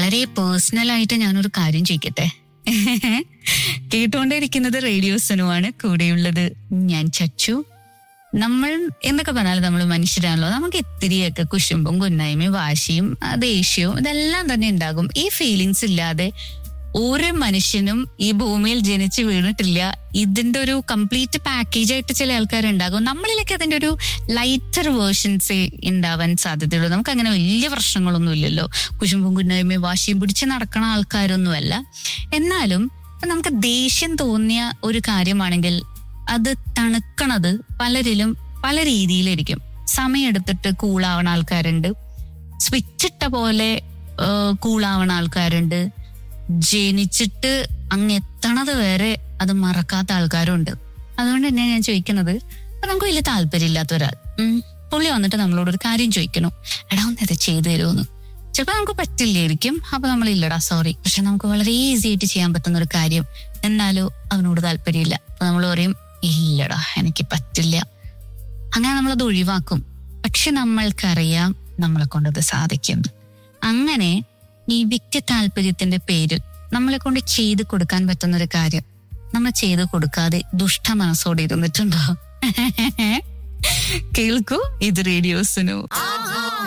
വളരെ പേഴ്സണൽ ആയിട്ട് ഞാനൊരു കാര്യം ചോദിക്കട്ടെ കേട്ടുകൊണ്ടിരിക്കുന്നത് റേഡിയോസനുമാണ് കൂടെയുള്ളത് ഞാൻ ചച്ചു നമ്മൾ എന്നൊക്കെ പറഞ്ഞാൽ നമ്മൾ മനുഷ്യരാണല്ലോ നമുക്ക് ഇത്തിരിയൊക്കെ കുശുമ്പും കുന്നായ്മയും വാശിയും ആ, ദേഷ്യവും ഇതെല്ലാം തന്നെ ഉണ്ടാകും ഈ ഫീലിങ്സ് ഇല്ലാതെ ഒരു മനുഷ്യനും ഈ ഭൂമിയിൽ ജനിച്ചു വീണിട്ടില്ല ഇതിന്റെ ഒരു കംപ്ലീറ്റ് പാക്കേജ് ആയിട്ട് ചില ആൾക്കാരുണ്ടാകും നമ്മളിലൊക്കെ അതിന്റെ ഒരു ലൈറ്റർ വേർഷൻസേ ഉണ്ടാവാൻ സാധ്യതയുള്ളൂ നമുക്ക് അങ്ങനെ വലിയ പ്രശ്നങ്ങളൊന്നും ഇല്ലല്ലോ കുശുമ്പും കുന്നായ്മയും വാശിയും പിടിച്ച് നടക്കണ ആൾക്കാരൊന്നുമല്ല എന്നാലും ഇപ്പൊ നമുക്ക് ദേഷ്യം തോന്നിയ ഒരു കാര്യമാണെങ്കിൽ അത് തണുക്കണത് പലരിലും പല രീതിയിലായിരിക്കും സമയമെടുത്തിട്ട് കൂളാവണ ആൾക്കാരുണ്ട് സ്വിച്ച് ഇട്ട പോലെ കൂളാവണ ആൾക്കാരുണ്ട് ജനിച്ചിട്ട് അങ്ങ് എത്തണത് വരെ അത് മറക്കാത്ത ആൾക്കാരുണ്ട് അതുകൊണ്ട് തന്നെ ഞാൻ ചോദിക്കുന്നത് ഇപ്പൊ നമുക്ക് വലിയ താല്പര്യമില്ലാത്ത ഒരാൾ ഉം, പുള്ളി വന്നിട്ട് നമ്മളോട് ഒരു കാര്യം ചോദിക്കണം എടാ ഒന്ന് ഇത് ചെയ്തു തരുമെന്ന് ചിലപ്പോൾ നമുക്ക് പറ്റില്ലായിരിക്കും അപ്പൊ നമ്മൾ ഇല്ലടാ സോറി പക്ഷെ നമുക്ക് വളരെ ഈസി ആയിട്ട് ചെയ്യാൻ പറ്റുന്ന ഒരു കാര്യം എന്നാലോ അവനോട് താല്പര്യമില്ല അപ്പൊ നമ്മൾ പറയും ഇല്ലടാ എനിക്ക് പറ്റില്ല അങ്ങനെ നമ്മളത് ഒഴിവാക്കും പക്ഷെ നമ്മൾക്കറിയാം നമ്മളെ കൊണ്ടത് സാധിക്കും അങ്ങനെ ഈ വ്യക്തി താല്പര്യത്തിന്റെ പേരിൽ നമ്മളെ കൊണ്ട് ചെയ്ത് കൊടുക്കാൻ പറ്റുന്ന ഒരു കാര്യം നമ്മൾ ചെയ്ത് കൊടുക്കാതെ ദുഷ്ട മനസ്സോടെ ഇരുന്നിട്ടുണ്ടോ കേൾക്കൂ ഇത് റേഡിയോസിനു